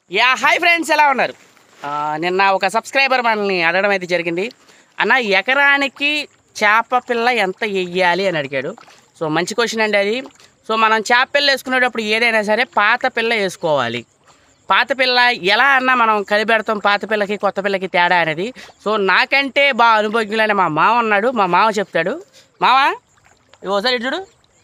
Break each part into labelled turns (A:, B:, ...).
A: Yeah hi friends ఎలా ఉన్నారు ఆ, నిన్న ఒక సబ్స్క్రైబర్ మనల్ని అడగడం అయితే జరిగింది అన్న ఎకరానికి చేప పిల్ల ఎంత వెయ్యాలి అని అడిగాడు సో మంచి క్వశ్చన్ అండి అది సో మనం చేప పిల్ల వేసుకునేటప్పుడు ఏదైనా సరే పాత పిల్ల వేసుకోవాలి పాత పిల్ల ఎలా అన్నా మనం కలిపెడతాం పాత పిల్లకి కొత్త పిల్లకి తేడా అనేది సో నాకంటే బాగా అనుభవజ్ఞులైన మా మామ ఉన్నాడు మా మామ చెప్తాడు మామ ఇవి ఒకసారి ఇటు చూడు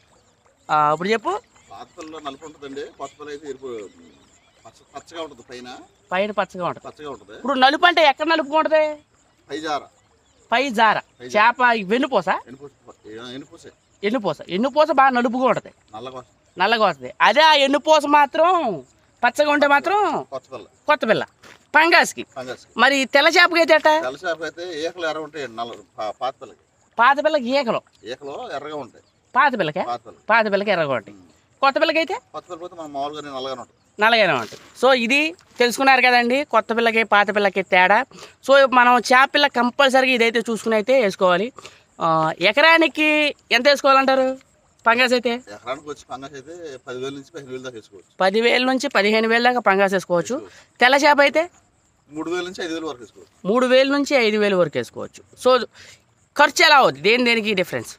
A: ఆ, ఇప్పుడు చెప్పు
B: పాత పిల్ల నలుపు ఉంటుందండి కొత్త పిల్ల అయితే ఎరుపు పచ్చ పచ్చగా ఉంటుంది పైన
A: పైన పచ్చగా ఉంటుంది
B: పచ్చగా ఉంటుంది
A: ఇప్పుడు నలుపు అంటే ఎక్కడ నలుపు ఉంటుంది
B: పైజార
A: పై జార చేప వెన్నుపూస
B: ఎనుపూస ఎనుపూసే
A: ఎన్నుపూస ఎన్నుపూస బాగా నలుపుగా ఉంటుంది
B: నల్లగా వస్తుంది.
A: నల్లగా వస్తుంది అదే ఆ ఎన్నుపూస మాత్రం పచ్చగా ఉంటే మాత్రం
B: కొత్త పిల్ల
A: కొత్త పిల్ల పంగాస్కి
B: ఫంగస్
A: మరి తెల్ల చేపకి అయితే ఎట్ట
B: తెల్ల చేప అయితే ఏకలు ఎర్ర ఉంటాయి నల్ల పా- పాత పిల్లకి
A: పాత పిల్లకి ఈకలు
B: ఏకలు ఎర్రగా ఉంటాయి
A: పాత పిల్లకే
B: పాత పిల్ల
A: పాత పిల్లకి ఎర్రగా ఉంటాయి కొత్త పిల్లకి అయితే
B: కొత్త పిల్ల పోతే మనం మామూలుగానే నల్లగానే ఉంటుంది
A: నల్లగానే ఉంటుంది సో ఇది తెలుసుకున్నారు కదండి కొత్త పిల్లకి పాత పిల్లకి తేడా సో మనం చేప పిల్ల కంపల్సరీగా ఇదైతే చూసుకుని అయితే వేసుకోవాలి ఆ, ఎకరానికి ఎంత వేసుకోవాలంటారు పంగాస్ అయితే
B: ఎకరానికి వచ్చి ఫంగస్ అయితే పదివేల నుంచి పదిహేను వేలు దాకా వేసుకోవచ్చు
A: పదివేల నుంచి పదిహేను వేల దాకా పంగాస్ వేసుకోవచ్చు తెల్ల చేప అయితే
B: మూడు వేల నుంచి ఐదు వేలు వరకు వేసుకోవచ్చు
A: మూడు వేల నుంచి ఐదు వేల వరకు వేసుకోవచ్చు సో ఖర్చు ఎలా అవుద్ది దేని దేనికి డిఫరెన్స్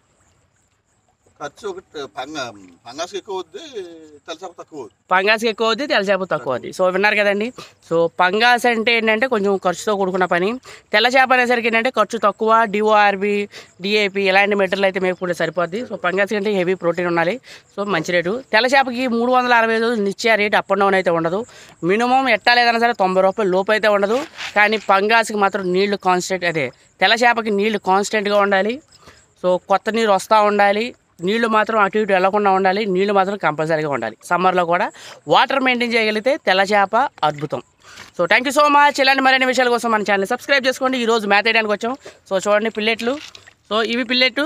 B: ఖర్చు ఒకటి ఫంగ ఫంగస్ ఎక్కువ అవుద్ది తెల్ల చేప తక్కువ అవుద్ది
A: పంగాస్కి ఎక్కువ అవుద్ది తెల్ల చేప తక్కువ అవుద్ది సో విన్నారు కదండి సో పంగాస్ అంటే ఏంటంటే కొంచెం ఖర్చుతో కూడుకున్న పని తెల్ల చేప అనేసరికి ఏంటంటే ఖర్చు తక్కువ డిఓఆర్బి డిఏపి ఇలాంటి మెటీరియల్ అయితే మేపుకుంటే సరిపోద్ది సో పంగాస్ కంటే హెవీ ప్రోటీన్ ఉండాలి సో మంచి రేటు తెల్ల చేపకి మూడు వందల అరవై ఐదు నిత్య రేట్ అప్ అండ్ డౌన్ అయితే ఉండదు మినిమం ఎట్టా లేదన్నా సరే తొంభై రూపాయలు లోపు అయితే ఉండదు కానీ పంగాస్కి మాత్రం నీళ్లు కాన్స్టెంట్ అదే తెల్ల చేపకి నీళ్లు కాన్స్టెంట్గా ఉండాలి సో కొత్త నీరు వస్తూ ఉండాలి నీళ్లు మాత్రం అటు ఇటు వెళ్లకుండా ఉండాలి నీళ్లు మాత్రం కంపల్సరీగా ఉండాలి సమ్మర్లో కూడా వాటర్ మెయింటైన్ చేయగలిగితే తెల్ల చేప అద్భుతం so thank you so much ఇలాంటి మరిన్ని విషయాల కోసం మన ఛానల్ సబ్స్క్రైబ్ చేసుకోండి ఈరోజు మ్యాథ్ వేయడానికి వచ్చాం సో చూడండి పిల్లెట్లు సో ఇవి పిల్లెట్లు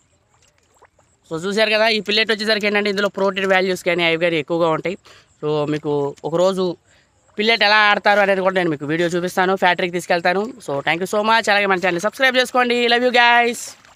A: సో చూశారు కదా ఈ పిల్లెట్ వచ్చేసరికి ఏంటంటే ఇందులో ప్రోటీన్ వాల్యూస్ కానీ అవి కానీ ఎక్కువగా ఉంటాయి సో మీకు ఒకరోజు పిల్లెట్ ఎలా ఆడతారు అనేది కూడా నేను మీకు వీడియో చూపిస్తాను ఫ్యాక్టరీకి తీసుకెళ్తాను so thank you so much అలాగే మన ఛానల్ సబ్స్క్రైబ్ చేసుకోండి లవ్ యూ గైస్